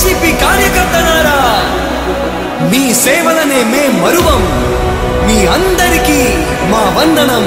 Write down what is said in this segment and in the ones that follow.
YCP కార్యకర్తలారా మీ సేవలనే మే మరువం మీ అందరికీ మా వందనం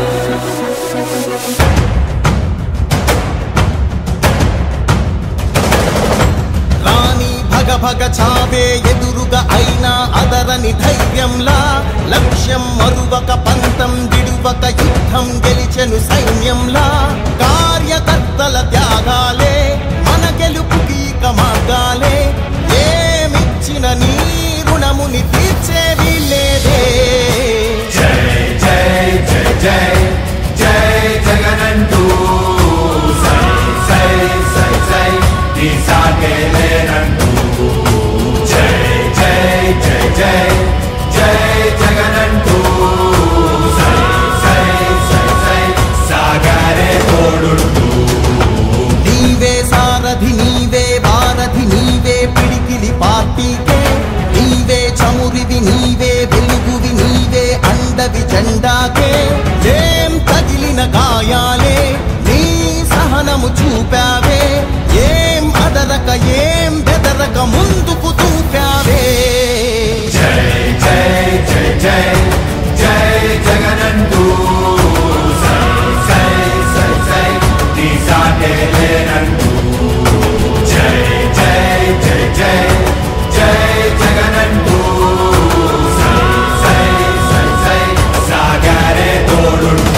రాణి భగ భగ చావే ఎదురుగా అయినా అదరని ధైర్యంలా లక్ష్యం మరువక పంతం విడువక యుద్ధం గెలిచెను సైన్యంలా కార్యకర్తల త్యాగాలే మన గెలుపుకి ఇక మార్గాలే ఏమిచ్చిన నీ రుణముని తీర్చేవి లేదే జై జై జై జై జై జగనంటూ సై సై సై సై నీ సాగే లేనంటూ జై జై జై జై జై జగనంటూ సై సై సై సై సాగరే తోడుంటూ నీవే సారథి నీవే వారధి నీవే పిడికిలి పార్టీకే నీవే చమురివి నీవే వెలుగువి నీవే అండవి జెండాకే ఏం తగిలిన గాయాలే నీ సహనము చూపావే ఏం అదరక ఏం బెదరక ముందుకు దూకావే జై జై జై జై జై జగనంటూ సై సై సై సై నీ సాటే లేనంటూ జై జై జై జై జై జగనంటూ సై సై సై సై సాగరే తోడుంటూ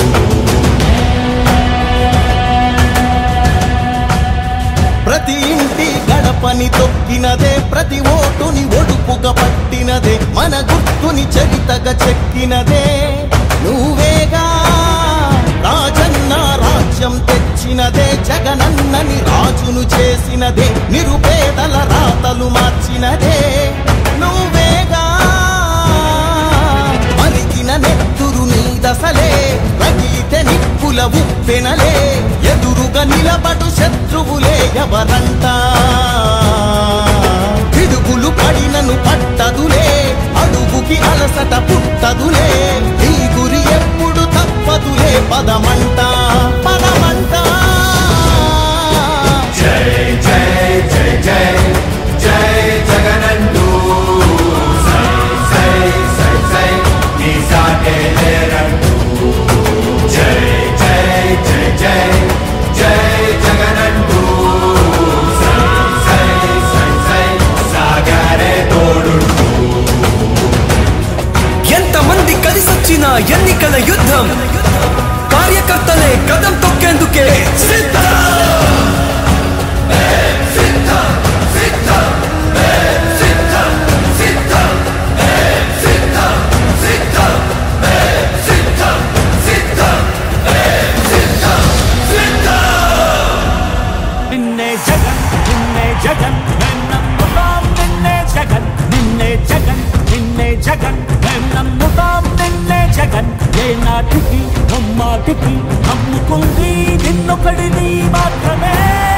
ప్రతి ఇంటి గడపని తొక్కినదే ప్రతి ఓటుని ఒడుపుగా పట్టినదే మన గుర్తుని చరితగా చెక్కినదే నువ్వేగా రాజన్న రాజ్యం తెచ్చినదే జగనన్నని రాజును చేసినదే నిరుపేదల రాతలు మార్చినదే నువ్వేగా మరిగిన నెత్తురు నీ దశలే రగిలితే నిప్పుల ఉప్పెనలే ఎదురుగా నిలబడు శత్రువులే ఎవరంట పిడుగులు పడినను పట్టదులే అడుగుకి అలసట పుట్టదులే ఈ గురి ఎప్పుడు తప్పదులే పదమంట పదమంట జై జై జై జై జై జగనంటూ సై సై సై సై నీ సాటే లేరంటూ జై జై జై జై జై జగనంటూ సై సై సై సై సాగరే తోడుంటూ ఎంతమంది కలిసొచ్చిన ఎన్నికల యుద్ధం కార్యకర్తలే కదం తొక్కేందుకే సిద్ధం నిన్నే జగన్ నిన్నే జగన్ మేం నమ్ముతాం నిన్నే జగన్ నిన్నే జగన్ నిన్నే జగన్ మేం నమ్ముతాం నిన్నే జగన్ ఏ నాటికి నమ్మాటికి నమ్ముకుంది నిన్నొకడిని మాత్రమే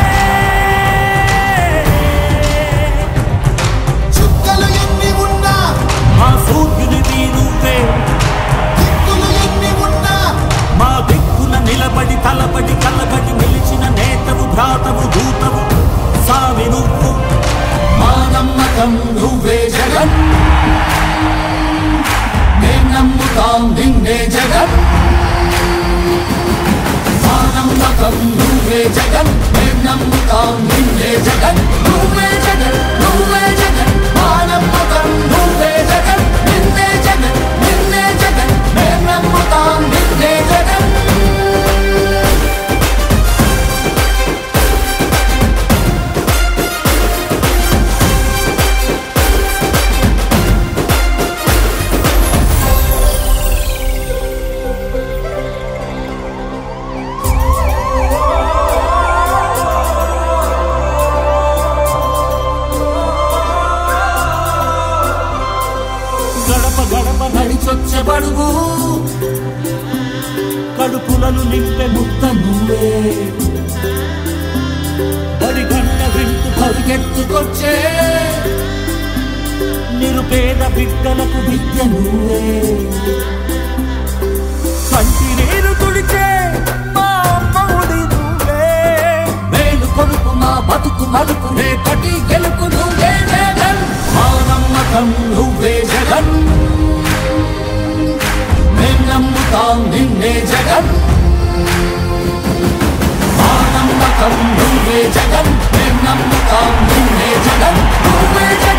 చుక్కలు ఎన్ని ఉన్నా మా సూర్యునివి నువ్వే దిక్కులు ఎన్ని ఉన్నా మా దిక్కున నిలబడి తలబడి కలబడి నిలిచిన నేతవు భ్రాతవు దూతవు సావి నువ్వు మా నమ్మకం నువ్వే జగన్ మేం నమ్ముతాం నిన్నే జగన్ మా నమ్మకం నువ్వే జగన్ మేం నమ్ముతాం నిన్నే జగన్ నువ్వే జగన్ నువ్వే జగన్ మా నమ్మకం నువ్వే జగన్ నిన్నే జగన్ నిన్నే జగన్ మేం నమ్ముతాం నిన్నే జగన్ గడప గడప నడిచొచ్చే బడుగు కడుపులను నింపే ముద్ద నువ్వే బడి గంట వింటూ పరిగెత్తుకొచ్చే నిరుపేద బిడ్డలకు విద్య నువ్వే కంటి నీరు తుడిచే మా అమ్మవుడి నువ్వే మేలు కొడుకు మా బతుకు మలుపు రేపటి గెలుపు నువ్వే జగన్ మా నమ్మకం నువ్వే జగన్ మేం నమ్ముతాం నిన్నే జగన్ మా నమ్మకం నువ్వే జగన్ మేం నమ్ముతాం నిన్నే జగన్ నువ్వే జగన్